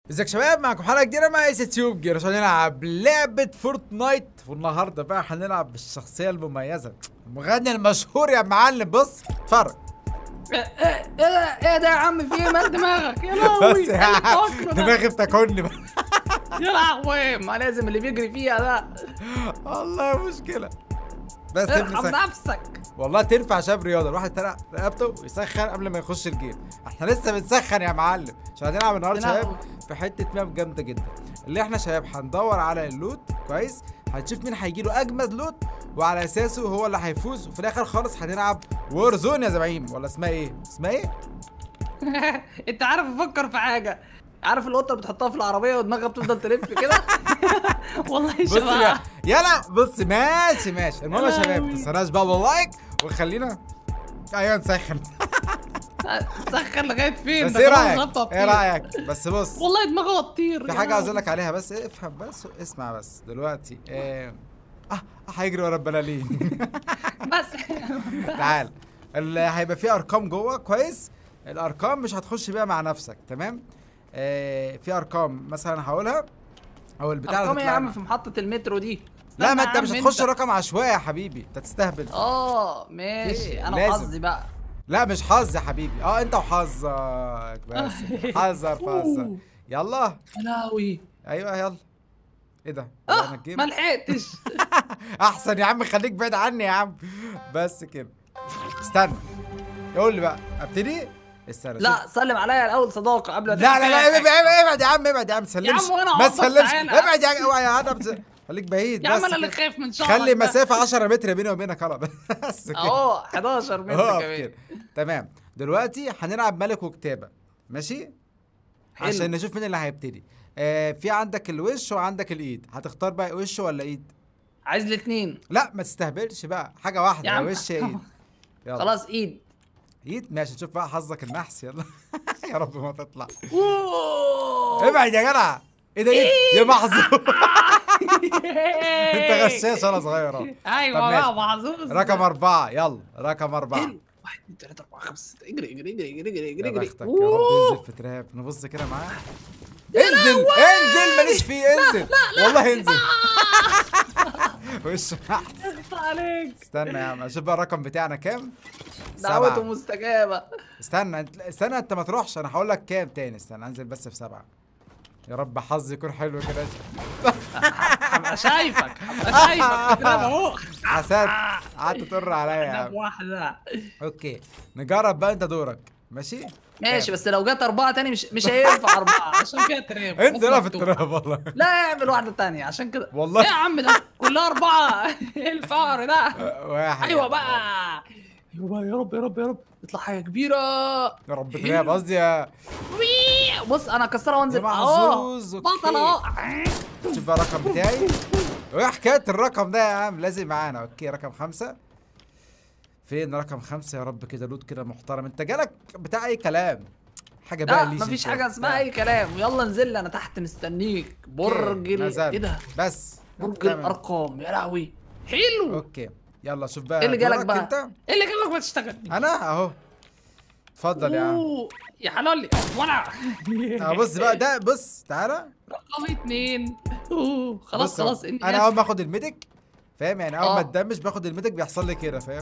ازيك يا شباب معكم حلقه جديده مع اس تيوب جير عشان نلعب لعبه فورتنايت والنهارده بقى هنلعب بالشخصيه المميزه المغني المشهور يا معلم بص اتفرج ايه ده ايه ده يا عم في ايه مال دماغك يا لهوي بس يا إيه اللي عم بتفكره ده؟ دماغي بتاكلني بقى يا لهوي ما لازم اللي بيجري فيها ده والله مشكله بس ارحم ابني نفسك والله تنفع شاب رياضه الواحد يترق رقبته ويسخن قبل ما يخش الجيم احنا لسه بنسخن يا معلم عشان هنلعب النهارده بنلعب. شباب في حته ماب جامده جدا اللي احنا شباب هندور على اللوت كويس هنشوف مين هيجي له اجمد لوت وعلى اساسه هو اللي هيفوز وفي الاخر خالص هنلعب وور زون يا زعيم ولا اسمها ايه اسمها ايه انت عارف افكر في حاجه عارف القطه اللي بتحطها في العربيه ودماغها بتفضل تلف كده والله بص يا شبه يلا بص ماشي ماشي المهم يا شباب ما تنسوناش بقى باللايك وخلينا ايوه نسخن سخن لغايه فين بس ده ايه خلاص رايك غلطة ايه هتطير. رايك بس بص والله دماغه هتطير في يا حاجة عايز لهوي. اقول لك عليها بس افهم بس اسمع بس دلوقتي آه اه هيجري ورا البلالين بس تعال اللي هيبقى فيه ارقام جوه كويس الارقام مش هتخش بيها مع نفسك تمام آه في ارقام مثلا هقولها او البتاع اللي ارقام إيه يا هتطلع عم لك. في محطه المترو دي لا ما استنى انت يا مش عم هتخش رقم عشوائي يا حبيبي انت تستهبل اه ماشي إيه، انا لازم. وحظي بقى لا مش حظ يا حبيبي اه انت وحظك بس حذر فحذر يلا يا لهوي ايوه يلا ايه ده؟ بدأنا اه الجيم؟ ما لحقتش احسن يا عم خليك بعيد عني يا عم بس كده استنى قول لي بقى ابتدي استنى لا سلم عليا الاول صداقه قبل ما شوف. لا تحكي لا لا أي ابعد حاجة. ابعد ابعد يا عم ابعد يا عم تسلمش عم وأنا ما هقف تسلمش تعالى. ابعد يا اوعى يا عم خليك بعيد يا عم بس انا اللي كده. خايف من شعرك خلي ده. مسافة 10 متر بيني وبينك خلاص بس كده اهو 11 متر اقف كمان كده تمام دلوقتي هنلعب ملك وكتابة ماشي حلو. عشان نشوف مين اللي هيبتدي آه في عندك الوش وعندك الايد هتختار بقى وش ولا ايد عايز الاثنين لا ما تستهبلش بقى حاجة واحدة يا يا عم. وش يا ايد يلا خلاص ايد ايد ماشي نشوف بقى حظك النحس يلا يا رب ما تطلع أوه. ابعد يا جدع ايه ده ايد يا محظوظ انت غشاش انا صغير اهو ايوه طب ماشي. بقى محظوظ رقم أربعة يلا رقم أربعة حلو. واحد اثنين ثلاثة أربعة خمسة ستة اجري اجري اجري اجري اجري اجري يا اجري بختك يا رب أوه. ينزل في تراب نبص كده معاه انزل انزل ماليش فيه انزل والله انزل وش نحس. اخفى عليك استنى يا عم اشوف بقى الرقم بتاعنا كام دعوته سبعة مستجابة استنى انت- استنى انت ما تروحش انا هقول لك كام تاني استنى انزل بس في سبعة يا رب حظي يكون حلو كده هبقى شايفك هبقى شايفك بتضرب اهو حسد قعدت تطر عليا يا واحدة عم بواحدة اوكي نجرب بقى انت دورك ماشي ماشي بس لو جت أربعة تاني مش مش هينفع أربعة عشان فيها تراب انت لا في مفتوح. التراب والله لا اعمل واحدة تانية عشان كده والله. ايه يا عم ده كلها أربعة ايه الفقر ده واحد ايوه بقى ايوه بقى يا رب يا رب يا رب تطلع حاجة كبيرة يا رب تراب قصدي يا وي. بص انا اكسرها وانزل يا اهو محظوظ، أوكي. بطل اهو شوف بقى الرقم بتاعي وايه حكايه الرقم ده يا عم لازم معانا اوكي رقم خمسة فين رقم خمسة يا رب كده لوت كده محترم انت جالك بتاع اي كلام حاجه بقى لا ليجن مفيش كده. حاجة اسمها لا. اي كلام يلا انزل لي انا تحت مستنيك برج ال- نزل. ايه ده بس برج تمام. الارقام يا لهوي حلو اوكي يلا شوف بقى ايه اللي جالك دورك بقى انت ايه اللي جالك ما تشتغل انا اهو اتفضل يا عم أوه، يا حلالي وانا اه بص بقى ده بص تعالى رقم اتنين أوه، خلاص بص خلاص أهو. اني انا اول ما اخد الميديك فاهم يعني اول ما آه. اتدمج باخد الميديك بيحصل لي كده فاهم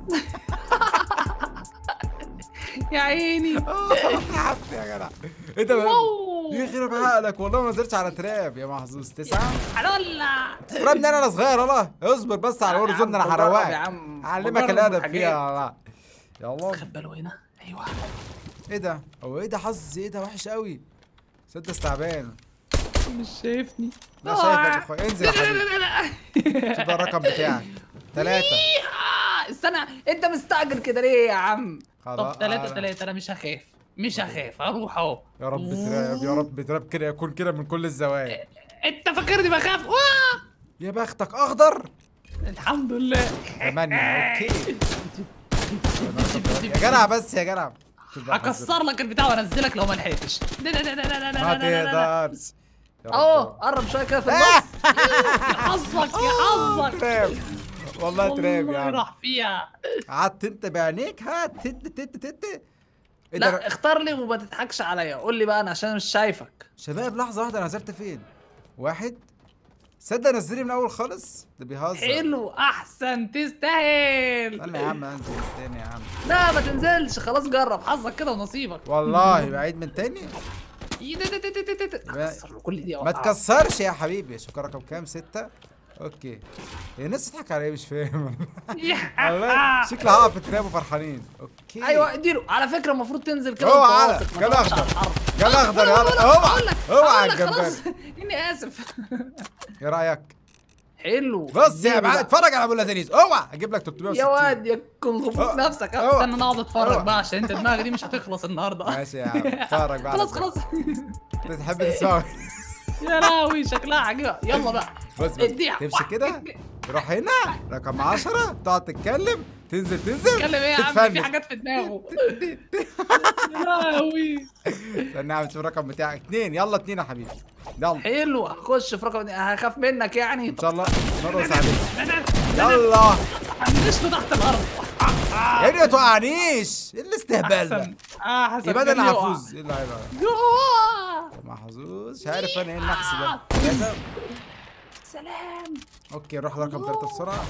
يا عيني تعبت يا جدع ايه ده بقى؟ واو. يخرب عقلك والله ما نزلتش على تراب يا محظوظ تسعة حلالا تضربني انا انا صغير والله اصبر بس على يا ور زون انا عم، بجرب يا هروقك عم، اعلمك بجرب الادب الحاجات. فيها والله يلا خد باله هنا ايوه ايه ده هو ايه ده حظ ايه ده وحش قوي سدس تعبان مش شايفني لا شايفك يا اخويا انزل يا حبيبي شوف بقى الرقم بتاعك ثلاثة آه، استنى انت مستعجل كده ليه يا عم خلاص. طب ثلاثة آه. ثلاثة انا مش هخاف مش هخاف اروح اهو يا رب تراب يا رب تراب كده يكون كده من كل الزوايا انت فاكرني بخاف واه يا بختك اخضر الحمد لله ثمانية اوكي يا جدع بس يا جدع شوف بقى حظك. هكسر لك البتاع وانزلك لو ما لحقتش لا لا لا لا لا لا ما لا لا لا تقدرش يا رب. اهو قرب شويه كده في النص يا حظك يا حظك تراب والله تراب يا والله عم راح فيها قعدت انت بعينيك ها تت تت تت ايه ده لا اختار لي وما تضحكش عليا قول لي بقى انا عشان مش شايفك شباب لحظه واحده انا نزلت فين واحد صدق نزلي من اول خالص ده بيهزر حلو احسن تستاهل استنى يا عم انزل تاني يا عم لا ما تنزلش خلاص جرب حظك كده ونصيبك والله بعيد من تاني إيه ده- ده- ده- ده- ده- ده- ما- أكسر له كل دي ما تكسرش يا حبيبي شوف رقم كام ستة اوكي هي الناس تضحك على ايه مش فاهم والله شكلها هقف في التراب وفرحانين اوكي ايوه اديله على فكره المفروض تنزل كده اوعى وأنت على واثق، ما جال تقفش على اخضر الحرب. جال اخضر ولا- يلا ولا- اوعى هقول لك- اوعى هقول لك الجمبري خلاص. اني اسف ايه رايك حلو بص يا اديله معلم بقى. اتفرج على ابو اللذيذ اوعى اجيب لك 360 يا واد يا كن غفوف أوعى. نفسك أوعى. استنى انا اقعد اتفرج أوعى. بقى عشان انت دماغك دي مش هتخلص النهارده ماشي يا عم اتفرج بقى على خلاص خلاص انت تحب تسمع يا لهوي شكلها عجيبه يلا بقى بص بص اديها تمشي كده تروح هنا رقم 10 تقعد تتكلم تنزل تنزل اتكلم ايه يا عم تتفنش. في حاجات في دماغه يا لهوي استنى يا عم تشوف الرقم بتاعك اتنين يلا اتنين يا حبيبي يلا حلو هخش في رقم هخاف منك يعني ان شاء الله نرقص عليك يلا مش تحت الارض يا ابني ما توقعنيش ايه الاستهبال ده احسن احسن يبقى ده انا كان يقع. هفوز ايه اللي هيبقى يقع. محظوظ مش عارف انا ايه النحس ده كده سلام اوكي نروح لرقم ثلاثة بسرعة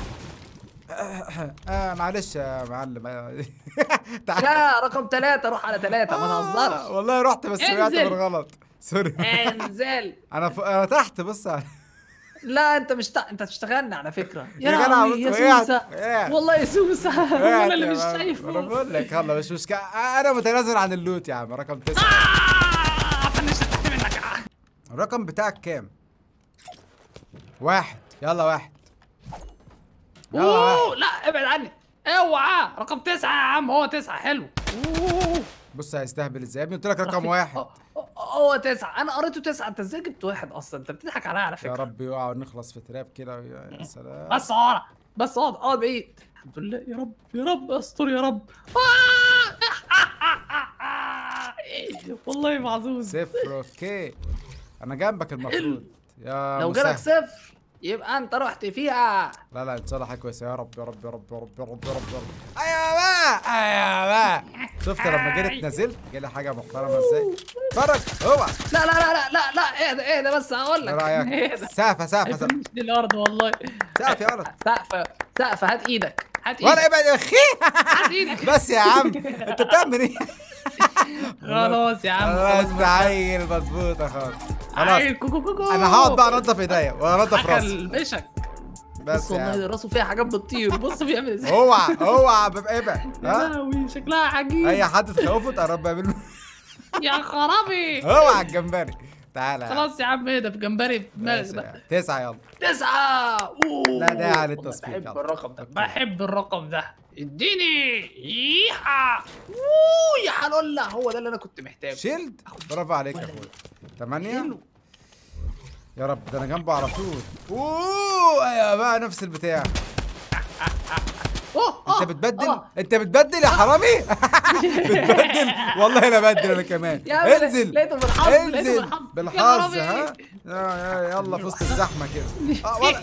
آه معلش يا معلم آه. تعال لا رقم ثلاثة روح على ثلاثة ما آه، تهزرش والله رحت بس وقعت انزل. بالغلط سوري انزل انا ف... انا تحت بص على- لا انت مش تا... انت تشتغلنا على فكرة يا يا جدع لهوي بص، يا وقعت، سوسة وقعت. والله يا سوسة وقعت وانا اللي يا مش معلم. انا شايفه بقول لك يلا مش مشكلة انا متنازل عن اللوت يا عم رقم تسعة آه، فنشت تحت منك الرقم بتاعك كام؟ واحد يلا واحد يلا اوه واحد لا ابعد عني اوعى رقم تسعة يا عم هو تسعة حلو اوه بص هيستهبل ازاي يا ابني قلت لك رقم واحد أه، أه، هو تسعة انا قريته تسعة انت ازاي جبت واحد اصلا انت بتضحك عليا على يا فكرة رب يقع ونخلص في تراب كده يا يا سلام بس اقعد بس اقعد اقعد بعيد الحمد لله يا رب يا رب استر يا رب آه! والله معزوز صفر اوكي انا جنبك المفروض يا لو مسهل. جالك صفر يبقى انت رحت فيها لا لا ان شاء الله حاجه كويسه يا رب يا رب يا رب يا رب يا رب يا رب يا رب ايوه بقى ايوه بقى شفت لما جيت نزلت جالي حاجه محترمه ازاي اتفرج اوعى لا لا لا لا لا لا اهدى اهدى بس هقول ايه لك رايك اهدى سقفه سقفه سقفه مش دي الارض والله سقف يا ولد سقفه سقفه هات ايدك هات ولا ايدك ابعد يا اخي هات ايدك بس يا عم انت بتعمل ايه خلاص يا عم خلاص بعيل مظبوطه خالص خلاص عيل كوكو كوكو انا هقعد بقى انضف ايديا وانضف راسي البشك بس بص يا والله عم راسه فيها حاجات بتطير بص بيعمل ازاي اوعى اوعى ببقى ابعد يا ها لهوي شكلها عجيب اي حد تخوفه تقرب بقى منه يا خرابي اوعى الجمبري تعالى يا عم. خلاص يا عم اهدى في جمبري في دماغي ماشي يا بقى عم. تسعة يلا تسعة أوه. لا، ده على والله التصفيق، بحب يلا. الرقم ده أوكي. بحب الرقم ده اديني ييحا اوه يا حلولة هو ده اللي انا كنت محتاجه شيلد برافو عليك يا اخويا ثمانية حلو يا رب ده انا جنبه على طول اوه ايوه بقى نفس البتاع أوه، انت آه، بتبدل آه. انت بتبدل يا حرامي بتبدل والله انا بدل انا كمان يا عم انزل لقيته بالحظ لقيته انزل بالحظ بالحظ يا خرابي. ها يا- يا- يلا في وسط الزحمه كده آه، ولا-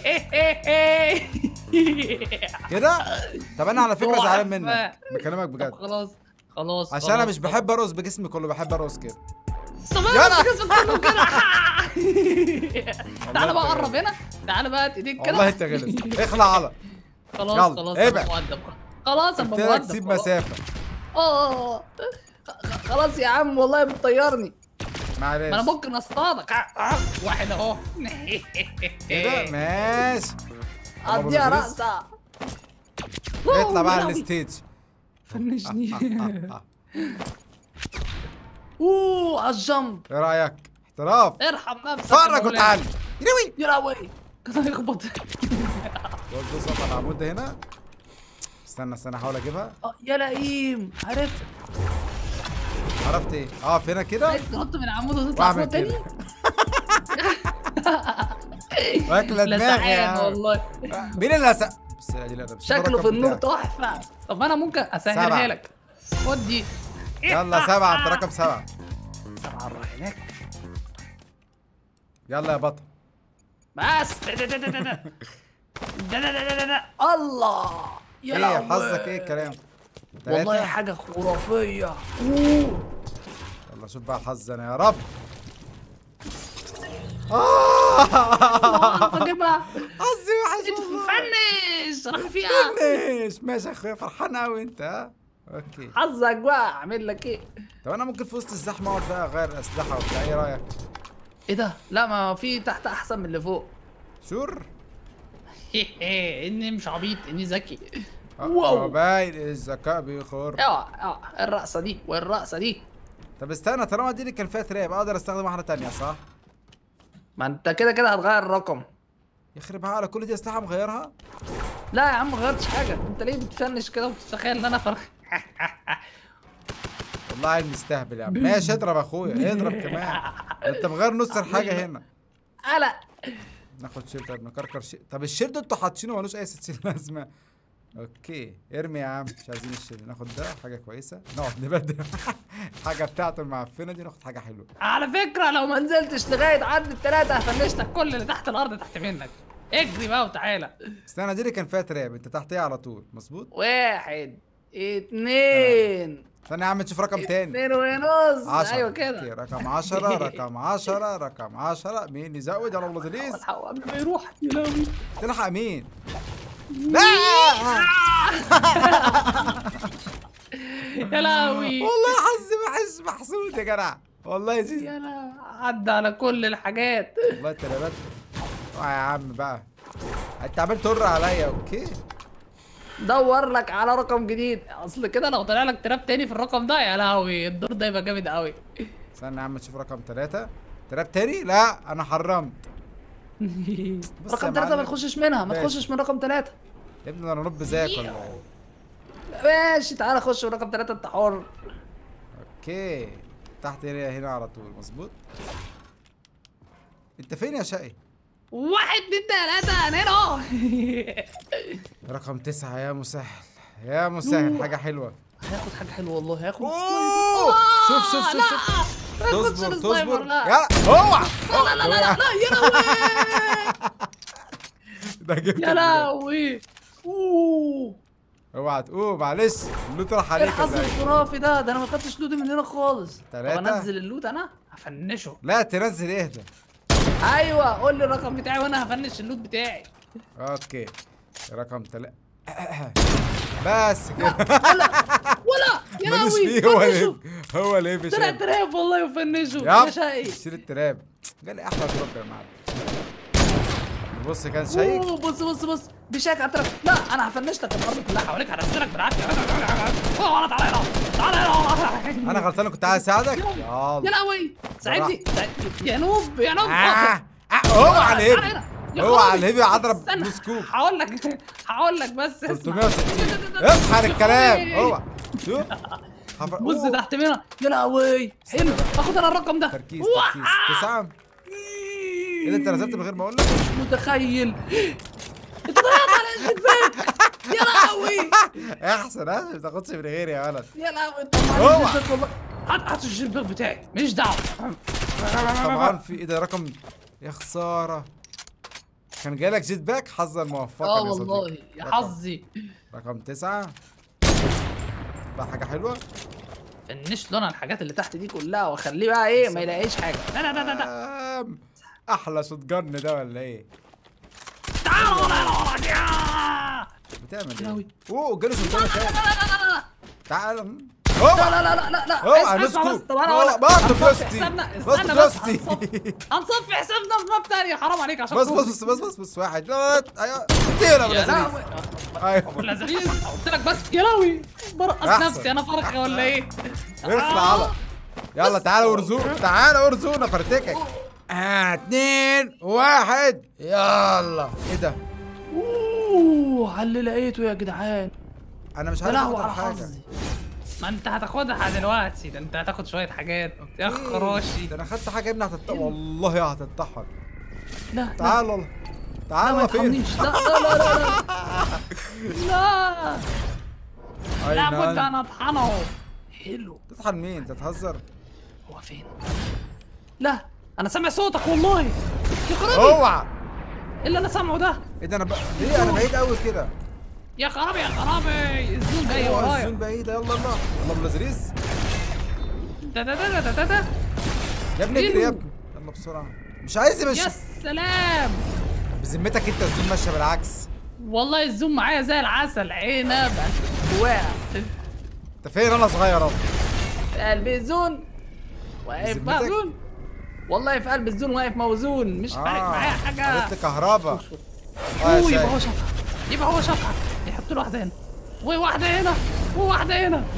كده طب انا على فكره تحفة. زعلان منك بكلمك طب بجد خلاص خلاص عشان انا خلاص، مش بحب ارقص بجسمي كله بحب ارقص كده طب يلا. انا جسمك كله كده تعالى بقى انت قرب هنا تعالى بقى هات ايديك كده والله انت غلس اخلع على خلاص يلا، خلاص ابعد. انا مؤدب خلاص انا قلت لك مؤدب سيب خلاص. مسافه اه خ- خلاص يا عم والله بتطيرني ما انا معلش ممكن اصطادك آه، آه، واحد اهو كده ماشي اديها أبو رقصه اطلع بقى واو، على يا الستيج فنشني آه، آه. اوه على الجنب ايه رايك احتراف ارحم نفسك اتفرج يا مولانا. وتعالى يروي يا لهوي كان هيخبط بص بص اقف على العمود ده هنا استنى استنى احاول اجيبها آه، يا لئيم عرفت عرفت ايه اقف هنا كده عايز تحط من عمود وتطلع واعمل فوق تاني كده واكله دماغي يا لسعان عم. والله مين اللي لسع بس لا دي لا ده مش شكله الرقم في النور بتاعك. تحفه طب انا ممكن سبعة. اسهلها لك خد دي يلا سبعة انت رقم سبعة سبعة نروح هناك يلا يا بطل بس ده ده ده ده ده ده ده ده ده ده ده. الله يا ايه لهوي. حظك ايه الكلام والله تلاتة. حاجه خرافيه أوه. يلا شوف بقى الحظ انا يا رب آه! فاجيبها حظي وحش والله. فنش راح فيها فنش ماشي يا اخويا فرحان قوي انت ها اوكي حظك بقى اعمل لك ايه طب انا ممكن في وسط الزحمه اقعد بقى اغير اسلحه وبتاع ايه رايك ايه ده لا ما في تحت احسن من اللي فوق شور اني مش عبيط اني ذكي واو واو باين الذكاء بيخر اه اه الرقصه دي والرقصه دي طب استنى طالما دي اللي كان فيها تراب اقدر استخدم واحده تانية صح ما انت كده كده هتغير الرقم يخرب على كل دي اسلحه مغيرها لا يا عم ما غيرتش حاجه انت ليه بتفنش كده وبتتخيل ان انا فرق والله عيل مستهبل يا عم ماشي اضرب اخويا اضرب كمان ده انت مغير نص الحاجه هنا قلق ناخد شيلد نكركر شيء طب الشيلد انتوا حاطينه ملوش اي ستين لازمه اوكي ارمي يا عم مش عايزين الشيلد ناخد ده حاجه كويسه نقعد نبدل الحاجه بتاعته المعفنه دي ناخد حاجه حلوه على فكره لو ما نزلتش لغايه عند الثلاثه هفنش لك كل اللي تحت الارض تحت منك اجري بقى وتعالى استنى دي اللي كان فيها تراب انت تحتيها على طول مظبوط واحد اتنين استنى يا عم نشوف رقم تاني اتنين ونص 10 ايوه اوكي كده رقم 10 رقم 10 رقم 10 مين يزود يلا والله دليز الحق قبل ما يروح يا لهوي تلحق مين لا يا لهوي والله حظي وحش محسود يا جدع والله يا زيزي يا لهوي عدى على كل الحاجات والله التلابات اوعى يا عم بقى انت عمال تر عليا اوكي دور لك على رقم جديد اصل كده لو طلع لك تراب تاني في الرقم ده يا لهوي الدور ده يبقى جامد قوي استنى يا عم نشوف رقم ثلاثة تراب تاني لا انا حرمت بص يا رقم ثلاثة ما معلم. تخشش منها ما ماشي. تخشش من رقم ثلاثة يا ابني ده انا نب زيك ولا ايه ماشي تعالى خش من رقم ثلاثة انت حر اوكي تحت هنا هنا على طول مظبوط انت فين يا شقي واحد اتنين تلاتة انا هنا رقم تسعة يا مسهل يا مسهل حاجة حلوة هياخد حاجة حلوة والله هياخد أوه! شوف شوف شوف شوف لا ما ياخدش تصبر السنايبر، تصبر لا يا اوعى لا لا لا لا لا يا لهوي ده جبت يا لهوي اوه اوعى تقوم معلش اللوت راح ايه عليك الحظ ولا إيه؟ الخرافي ده ده انا ما خدتش لود من هنا خالص تلاتة. طب انزل اللوت انا هفنشه لا تنزل اهدى ايوه قول لي الرقم بتاعي وانا هفنش اللوت بتاعي اوكي رقم تلاتة بس كده ولا يا ماليش لهوي فيه هو فنشه اللي هو اللي يقفش طلع قلبي. تراب والله وفنشه يا يا شقي شيل التراب جالي احلى دروب يا معلم بص كان شايك أوه، بص بص بص بشاك على التراب لا انا هفنش لك الارض كلها حواليك هنزلك بالعافيه أوه، تعالى هنا تعالى هنا انا غلطان كنت عايز اساعدك يا يلا لهوي ساعدني ساعدني يا نوب يا نوب آه. آه، اوعى تعالى الهيفي هنا. يا اوعى خرابي. الهيفي هضرب استنى بلو سكوب هقول لك هقول لك بس اسمع 360 اصحى للكلام خرابي. اوعى شوف حفر- بص أوه. تحت منها يا لهوي حلو اخد انا الرقم ده تركيز واه. تركيز تسعة ايه ده انت نزلت من غير ما اقول لك متخيل انت ضيعت على الشباك يا لهوي احسن ها ما تاخدش من غيري يا ولد يا لهوي طب اوعى. معلش والله هات هات الشباك بتاعي ماليش دعوه طبعا في ايه ده رقم يا خساره كان جالك جيت باك حظا موفقا اه يا صديقي. والله يا رقم- حظي رقم تسعة بقى حاجة حلوة فنش له انا الحاجات اللي تحت دي كلها واخليه بقى ايه ما يلاقيش حاجه لا لا لا لا لا آم، أحلى شوت جن ده ولا إيه؟ تعالوا ولا لا لا بتعمل يا لهوي. إيه؟ أوه جالي شوت جن تاني لا لا تعال لا اوعى لا لا لا لا لا اوعى اسمع- نو اسمع بس سكوب طب انا هقول لك بص هنصفي فلوستي حسابنا بص استنى بس فلوستي هنصفي هنصفي حسابنا في ماب تاني حرام عليك عشان بص تروح. بص بص بص بص بص واحد لا ايوه كتير ابو يا لذيذ لهوي ايوه ابو لذيذ قلت لك بس يا لهوي برقص أحسن. نفسي انا فرخه ولا ايه اطلع على يلا تعالى ورزوق تعالى ورزوقنا فرتكك آه اتنين واحد يلا ايه ده؟ اوه على اللي لقيته يا جدعان انا مش يا عارف لهوي اختار على حاجة حظي ما انت هتاخدها دلوقتي ده انت هتاخد شويه حاجات يا إيه؟ خراشي ده انا خدت حاجة يا ابني هتتطحن والله هتتطحن لا لا تعال والله لا تعال ما هو فين؟ تحمنيش لا لا لا لا لا لا أين لابد أنت؟ ان اطحنه حلو تطحن مين؟ تتهزر؟ هو فين لا انا سامع صوتك والله يا خرابي اوعى إيه اللي انا سامعه ده ايه ده انا ب... ليه انا بعيد قوي كده يا خرابي يا خرابي الزوم جاي أوه، ورايا الزون بعيدة يلا يلا يلا بلازريس دا دا دا دا دا دا يا ابني اجري يا حلو. ابني يلا بسرعة مش عايز يمشي يا سلام بذمتك انت الزون ماشية بالعكس والله الزوم معايا زي العسل عنب واقع انت فين انا صغير اهو في قلب الزون واقف بذمتك؟ موزون والله في قلب الزون واقف موزون مش فارق معايا حاجه قلت كهربا اه يا اوه يبقى هو شايف شفعة يبقى هو شفعة يحط له واحدة هنا وواحدة هنا وواحدة هنا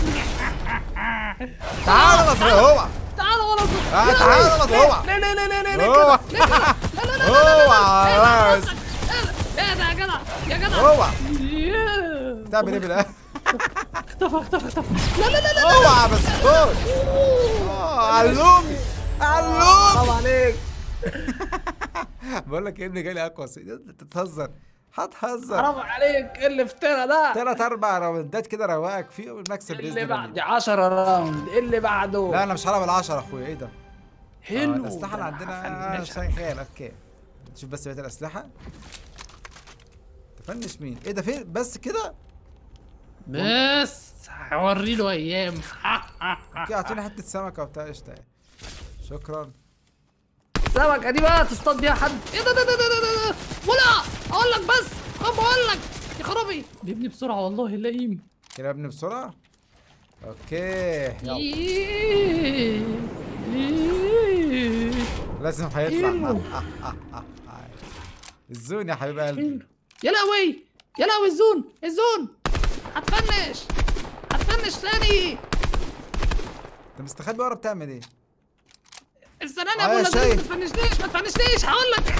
تعال انا صغير هو تعالوا ولا صوت آه، تعالوا ولا صوت. لا لا لا لا لا لا هو. كده ليه كده لا لا لا لا هو لا لا عايز. ايه ده يا جدع يا جدع هو ياه. تعمل ايه بالله اختفى اختفى اختفى لا لا لا لا اوعى بس خد آه، علومي علومي حرام عليك بقول لك ابني جالي اقوى سي- انت بتهزر هتهزر حرام عليك ايه اللي افترى ده ثلاث اربع راوندات كده رواقك فيه ونكسب باذن اللي الله بعد 10 راوند إيه اللي بعده لا انا مش هلعب العشرة يا اخويا ايه ده؟ حلو آه، الاسلحه اللي ده عندنا هفنشك. شغال اوكي شوف بس بقيه الاسلحه تفنش مين؟ ايه ده فين بس كده؟ بس هوري له ايام اوكي اعطيني حته سمكه وبتاع قشطه يعني. شكرا السمكه دي بقى تصطاد بيها حد ايه ده ده ده ده ده ده ولا اقول لك بس طب اقول لك يا خرابي بيبني بسرعه والله اللئيم كده يا ابني بسرعه اوكي يلا إيه. إيه. لازم حلو. هيطلع الزون يا حبيب قلبي حلو. يا لهوي يا لهوي الزون الزون هتفنش هتفنش تاني انت مستخبي ورا بتعمل ايه؟ استناني آه يا يا ابو شايف. ما تفنشنيش ما تفنشنيش هقول لك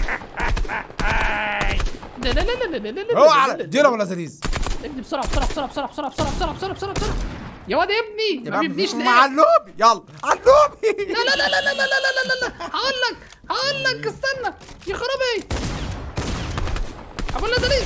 لا لا لا لا لا لا لا هو لا على لا. اديله ولا زريز ابني بسرعه بسرعه بسرعه بسرعه بسرعه بسرعه بسرعه بسرعه بسرعه بسرعه يا واد ابني ما بيبنيش ليه مع اللوبي يلا علوبي لا لا لا لا لا لا لا لا لا لا هقول لك هقول لك استنى يا خرابي ابو اللذيذ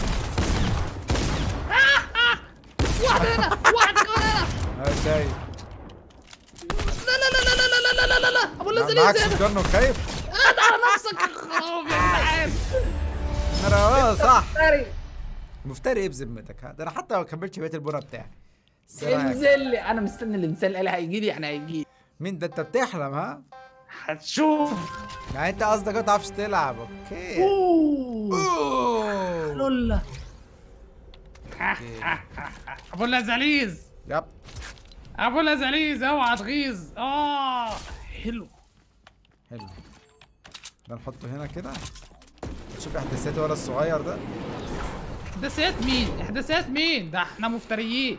آه آه. واحدة هنا واحدة كمان هنا انا شايف لا لا لا لا لا لا لا لا لا لا ابو اللذيذ معاك هنا سجن وخايف قاعد على نفسك يا خرابي يا جدعان انا اه صح مفتري مفتري ايه بذمتك ها؟ ده انا حتى ما كملتش بقيه البونه بتاعي سلام. انزل لي انا مستني الانسان اللي هيجي لي يعني هيجي لي مين ده انت بتحلم ها؟ هتشوف يعني انت قصدك ما تعرفش تلعب اوكي اوه اوه لولا ابو اللذيذ يب ابو اللذيذ اوعى تغيظ اه حلو حلو ده نحطه هنا كده شوف احداثيات ولا الصغير ده احداثيات مين احداثيات مين ده احنا مفتريين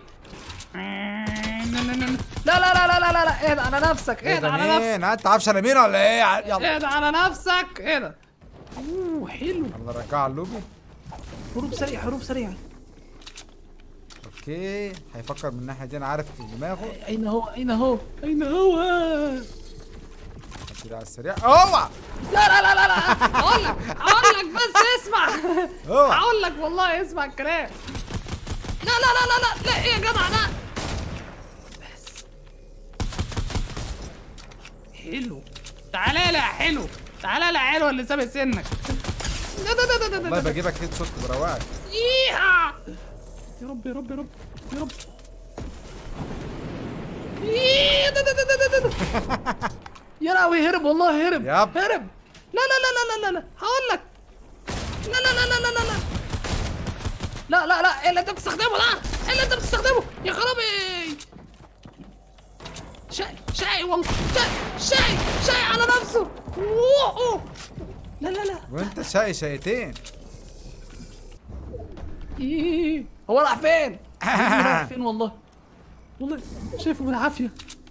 لا لا لا لا لا لا لا اهدى على نفسك ايه اهدى ده على نفسك مين؟ ها انت عارفش انا مين ولا ايه؟ يلا اهدى على نفسك اهدى اوه حلو يلا رجعه على اللوبي هروب سريع هروب سريع اوكي هيفكر من الناحيه دي انا عارف في دماغه اين هو اين هو اين هو هتيجي على السريع اوعى لا لا لا لا لا هقول لك هقول لك بس اسمع اوعى هقول لك والله اسمع الكلام لا لا لا لا لا لا ايه يا جدع لا بس حلو تعالى لا حلو تعالى لا حلو اللي سابق سنك لا ده ده ده ده والله ده بجيبك هيد شوت برواقك إيها! يا رب يا رب يا رب يا رب إيه ده ده ده ده ده ده يا لهوي هرب والله هرب ياب. هرب لا لا لا لا لا لا لا هقول لك لا لا لا لا لا لا لا لا لا لا ايه اللي انت بتستخدمه ده؟ ايه اللي انت بتستخدمه؟ يا خرابي شاي شاي والله شاي شاي شاي على نفسه أوه، أوه. لا لا لا وانت شقي شقيتين ايه هو راح فين؟ راح فين والله؟ والله شايفه بالعافية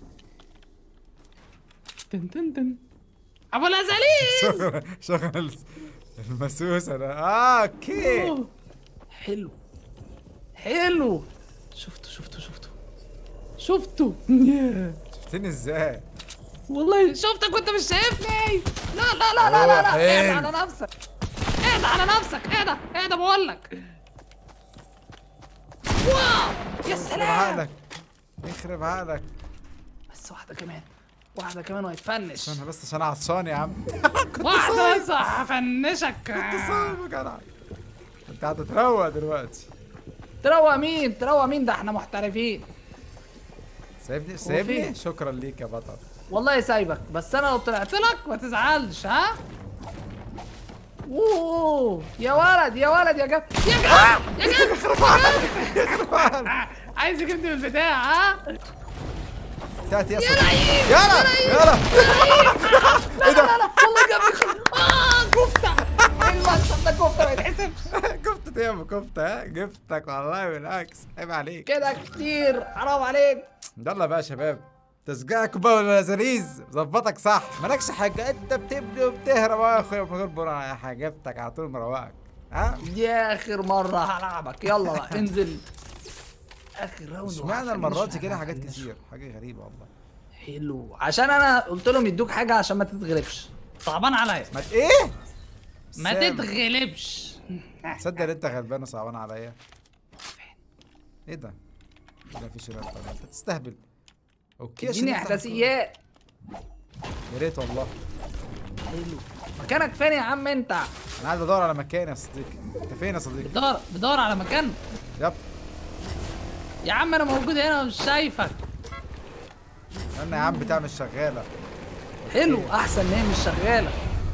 تن تن تن ابو الازاليز شغل شغل المسوس انا اه اوكي أوه. حلو حلو شفته شفته شفته شفته ياه. شفتني ازاي والله شفتك وانت مش شايفني لا لا لا لا لا لا حلو. اهدى على نفسك اهدى على نفسك اهدى اهدى بقول لك واو يا يخرب سلام عقلك يخرب عقلك بس واحدة كمان واحدة كمان وهيتفنش انا بس عشان عطشان يا عم واحدة بس هفنشك كنت صايم يا جدع انت هتتروق دلوقتي تروق مين تروق مين ده احنا محترفين سايبني سايبني فين؟ شكرا ليك يا بطل والله سايبك بس انا لو طلعت لك ما تزعلش ها اوه يا ولد يا ولد يا جاب يا جاب يا جاب عايز يجيبني من البتاع ها تاتي يا يا صديقي لعيب يلا يلا لا لا لا والله جابني اه كفته المكسب ده كفته ما يتحسبش كفتة ايه يا ابو كفتة ها جبتك والله بالعكس عيب عليك كده كتير حرام عليك يلا بقى يا شباب تشجيعك بقى ولا لذيذ ظبطك صح مالكش حاجة انت بتبني وبتهرب اهو يا اخويا من غير برا يا حاجة جبتك على طول مروقك ها دي اخر مره هلعبك يلا بقى انزل اخر راوند اشمعنى وهفنش المرات دي كده وهفنش. حاجات كتير حاجة غريبة والله حلو عشان انا قلت لهم يدوك حاجه عشان ما تتغلبش صعبان عليا ما ت- ايه ما سام. تتغلبش تصدق ان انت غلبان وصعبان عليا ايه ده ما فيش هنا طبعا. انت تستهبل اوكي عشان اديني نفتح احداثيات الكورة. يا ريت والله حلو مكانك فين يا عم انت انا قاعد بدور على مكان يا صديقي انت فين يا صديقي بدور بدور على مكان يب يا عم انا موجود هنا ومش شايفك انا يا عم بتاع مش شغاله حلو احسن ان هي مش شغاله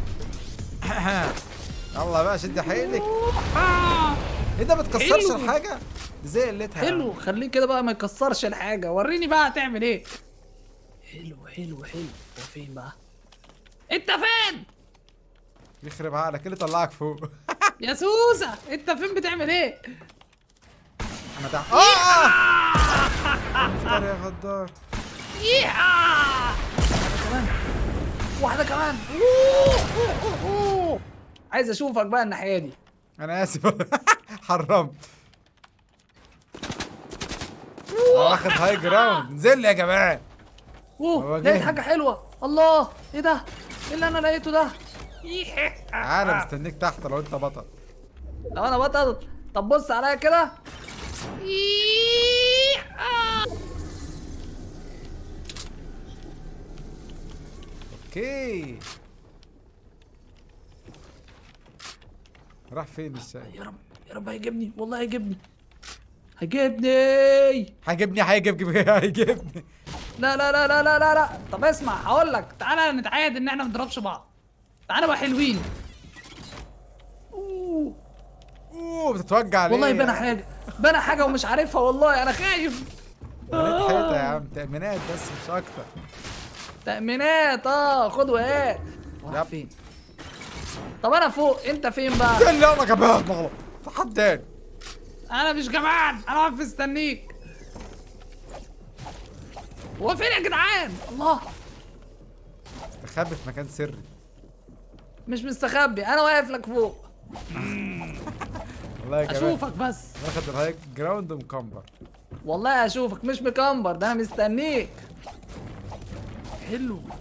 يلا بقى شد حيلك آه. ايه ده ما تكسرش حلو. الحاجه دي زي قلتها حلو خليه كده بقى ما يكسرش الحاجه وريني بقى هتعمل ايه حلو حلو حلو هو فين بقى انت فين يخرب عقلك إيه اللي طلعك فوق يا سوسه انت فين بتعمل ايه انا تحت اه اه يا غدار ياها واحده كمان واحده كمان أوه، أوه، أوه، أوه. عايز اشوفك بقى الناحيه دي انا اسف حرمت أنا واخد هاي جراوند انزل لي يا جماعه هو اوه جاي. لقيت حاجه حلوه الله ايه ده ايه اللي انا لقيته ده تعالى مستنيك تحت لو انت بطل لو انا بطل طب بص عليا كده ياها. اوكي راح فين الشاي يا رب يا رب هيجيبني والله هيجيبني هيجيبني هيجيبني هيجيب هيجيبني لا لا لا لا لا لا لا طب اسمع هقول لك تعالى نتعاهد ان احنا ما نضربش بعض تعالى بقى حلوين أوه. اوه بتتوجع ليه والله بنى حاجه بنى حاجه ومش عارفها والله انا خايف بنيت حيطه يا عم تأمينات بس مش اكتر تأمينات اه خد وهات راح يب. فين طب انا فوق انت فين بقى استنى يلا كمان مغلط تحداني انا مش جمعان انا واقف مستنيك هو فين يا جدعان الله استخبي في مكان سري مش مستخبي انا واقف لك فوق والله يا جماعه اشوفك بس واخد الهاي جراوند مكمبر والله اشوفك مش مكمبر ده انا مستنيك حلو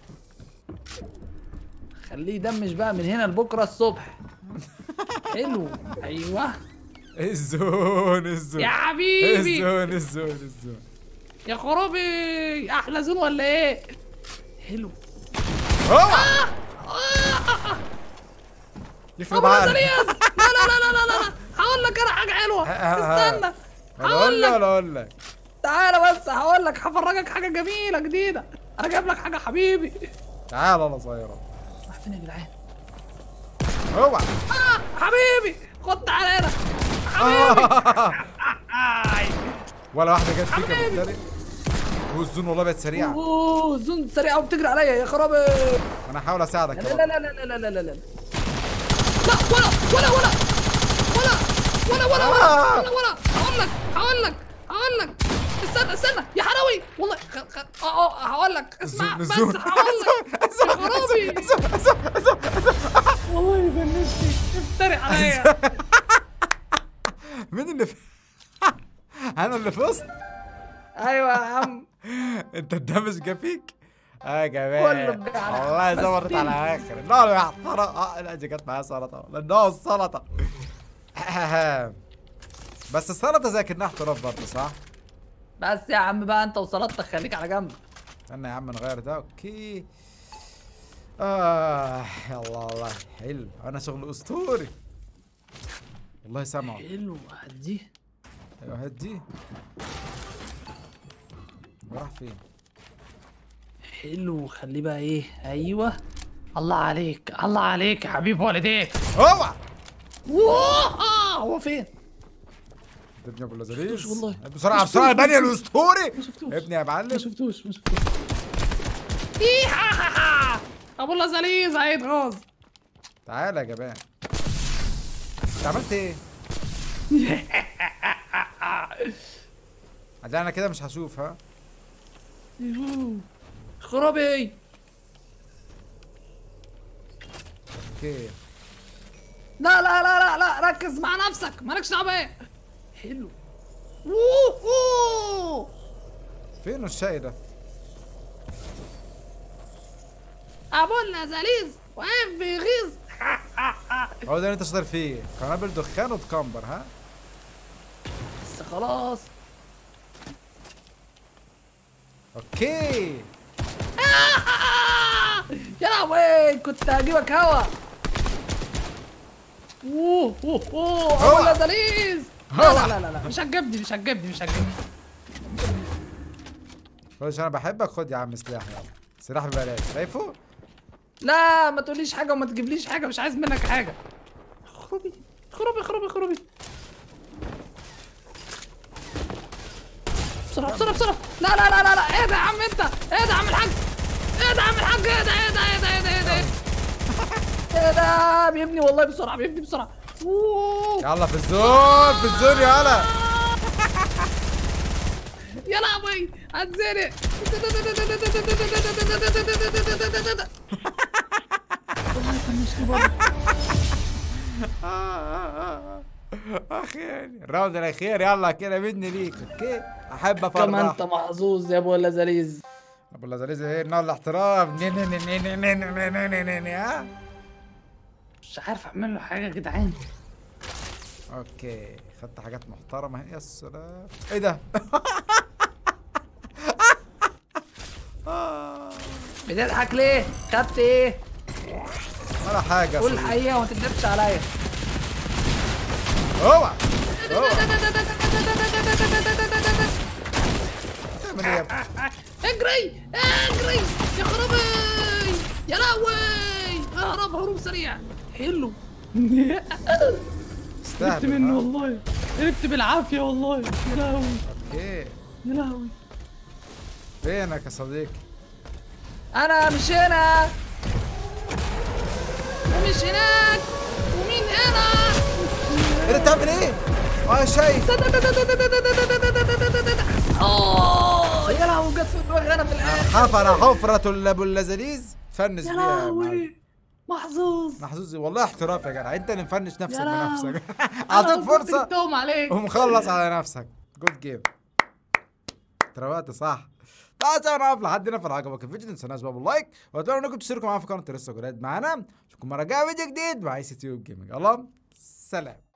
خليه يدمج بقى من هنا لبكره الصبح حلو ايوه الزون الزون يا حبيبي الزون الزون الزون يا خرابي احلى زون ولا ايه حلو اوعى يخرب ابو عقلك نظرياس لا لا لا لا لا لا لا هقول لك انا حاجه حلوه استنى ولا هقول اقول لك لك ولا اقول لك تعالى بس هقول لك هفرجك حاجه جميله جديده انا جايب لك حاجه حبيبي تعال يلا صغيره راح فين يا جدعان اوعى آه حبيبي خد تعالى هنا حبيبي آي. ولا واحده جت فيك يا حبيبي. مفتري والزون والله بقت سريعه اوه زون سريعه وبتجري عليا يا خرابي انا هحاول اساعدك لا يا لا بطل. لا لا لا لا لا لا لا ولا ولا ولا ولا ولا ولا ولا آه. ولا ولا هقول لك هقول لك هقول لك استنى استنى يا حراوي والله خ... خ... اه اه هقول لك اسمع بس الزون هقول لك يا خرابي والله يفنشني افتري عليا مين اللي في انا اللي فزت ايوه يا عم انت الدمج جه فيك اه يا جماعه كله بجد. والله بس زورت على تيجي. اخر لا لا سلطه اه لا دي جت معايا سلطه لانها السلطه بس السلطه زي كانها احتراف برضه صح؟ بس يا عم بقى انت وصلتك خليك على جنب استنى يا عم نغير ده اوكي اه يلا والله حلو انا شغل اسطوري والله سامعه حلو دي ايوه هات دي راح فين حلو خليه بقى ايه ايوه الله عليك الله عليك يا حبيب والديك اوعى واه هو فين ده ابني ابو اللذيذ شفتوش والله. بسرعه ما بسرعه شفتوش. البني الاسطوري ما شفتوش. ابني يا ما معلم شفتوش ما شفتوش إيه ها ها ها. ابو اللذيذ هيتغاظ تعالى يا جبان انت عملت ايه؟ عادي انا كده مش هشوف ها يهو. خرابي اوكي لا لا لا لا لا ركز مع نفسك مالكش دعوه بايه حلو أوه، أوه. فين الشاي ده؟ ابو اللذيذ واقف بيغيظ هو ده اللي انت شاطر فيه قنابل دخان وتكمبر ها؟ بس خلاص اوكي يا لهوي كنت هجيبك هوا اوه اوه اوه هوا. ابو اللذيذ لا لا لا لا لا مش هتجيبني مش هتجيبني مش هتجيبني خلاص انا بحبك خد يا عم سلاح يلا سلاح ببلاش شايفه؟ لا ما تقوليش حاجه وما تجيبليش حاجه مش عايز منك حاجه خربي خربي خربي خربي بسرعه بسرعه بسرعه لا لا لا لا لا ايه ده يا عم انت ايه ده يا عم الحاج ايه ده يا عم الحاج ايه ده ايه ده ايه ده ايه ده ايه ده ايه ده ايه ده بيبني والله بسرعه بيبني بسرعه أوه. يلا في الزون في الزون يلا يا لهوي هتزنق والله فنشني برضه. اخ يعني الراوند الاخير يلا كده مني ليك اوكي احب كما افرح انت محظوظ يا ابو اللذيذ ابو اللذيذ ايه نوع الاحترام ني- ني- ني- ني- ني- ني- ني- ني- ني- ني- ني- ها مش عارف اعمل له حاجه يا جدعان اوكي خدت حاجات محترمه اهي يا سلام ايه ده بتضحك ليه؟ خدت ايه؟ ولا حاجه قول صديقي. الحقيقه وما تكذبش عليا اوعى اوعى تعمل ايه يا ابني؟ اجري اجري يا خرابي يا لهوي اهرب هروب سريع حلو هربت استهبل منه ها؟ والله هربت بالعافيه والله يا لهوي اوكي يا لهوي فينك يا صديقي انا مش هنا ومش هناك ومين هنا ايه ده بتعمل ايه؟ اه شايف اوه يا لهوي جت في دماغي انا في الاخر حفر حفرة ابو اللذيذ فنش يا بيها يا معلم. لهوي محظوظ محظوظ والله احتراف يا جدع انت اللي مفنش نفسك يا لهوي. بنفسك اعطيك أنا كنت فرصة جبتهم عليك ومخلص على نفسك جود جيم تروقت صح تعالوا انا اقف لحد هنا في عجبك الفيديو ما تنسوناش بقى باللايك واتمنى انكم تشتركوا معانا في قناه لسه جداد معانا اشوفكم مره جايه فيديو جديد مع اي سي تيوب جيمنج يلا سلام